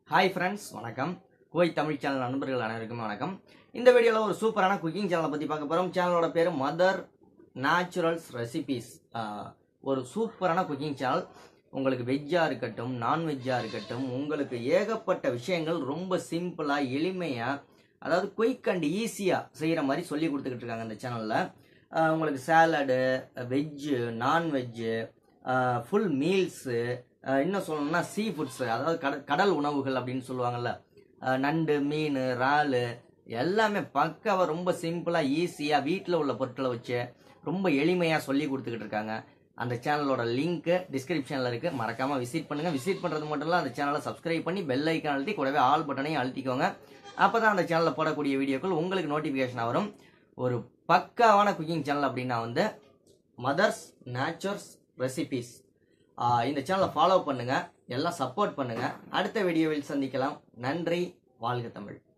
hi friends வணக்கம் Kuwait Tamil channel நண்பர்கள் அனைவருக்கும் வணக்கம் இந்த வீடியோவில் ஒரு சூப்பரான குக்கிங் சேனலை பற்றி பார்க்க போகிறோம் சேனலோட பேர் மதர் நேச்சுரல்ஸ் ரெசிபீஸ் ஒரு சூப்பரான குக்கிங் சேனல் உங்களுக்கு வெஜ்ஜாக இருக்கட்டும் நான்வெஜ்ஜாக இருக்கட்டும் உங்களுக்கு ஏகப்பட்ட விஷயங்கள் ரொம்ப சிம்பிளாக எளிமையாக அதாவது குயிக் அண்ட் ஈஸியாக செய்கிற மாதிரி சொல்லி கொடுத்துக்கிட்டு இருக்காங்க இந்த சேனலில் உங்களுக்கு salad veg non veg full meals இன்னும் சொல்லணும்னா சீ ஃபுட்ஸு அதாவது கடல் கடல் உணவுகள் அப்படின்னு சொல்லுவாங்கல்ல அஹ் நண்டு மீன் இறாலு எல்லாமே பக்காவாக ரொம்ப சிம்பிளாக ஈஸியாக வீட்டில் உள்ள பொருட்களை வச்சு ரொம்ப எளிமையாக சொல்லி கொடுத்துக்கிட்டு இருக்காங்க அந்த சேனலோட லிங்க்கு டிஸ்கிரிப்ஷனில் இருக்குது மறக்காமல் விசிட் பண்ணுங்கள் விசிட் பண்ணுறது மட்டும் இல்லை அந்த சேனலை சப்ஸ்கிரைப் பண்ணி பெல் ஐக்கான் அழுத்தி கூடவே ஆல் பட்டனையும் அழுத்திக்கோங்க அப்போ தான் அந்த சேனலில் போடக்கூடிய வீடியோக்கள் உங்களுக்கு நோட்டிஃபிகேஷன் வரும் ஒரு பக்காவான குக்கிங் சேனல் அப்படின்னா வந்து மதர்ஸ் நேச்சர்ஸ் ரெசிபீஸ் இந்த சேனலை ஃபாலோ பண்ணுங்க எல்லாம் சப்போர்ட் பண்ணுங்க அடுத்த வீடியோவில் சந்திக்கலாம் நன்றி வாழ்க தமிழ்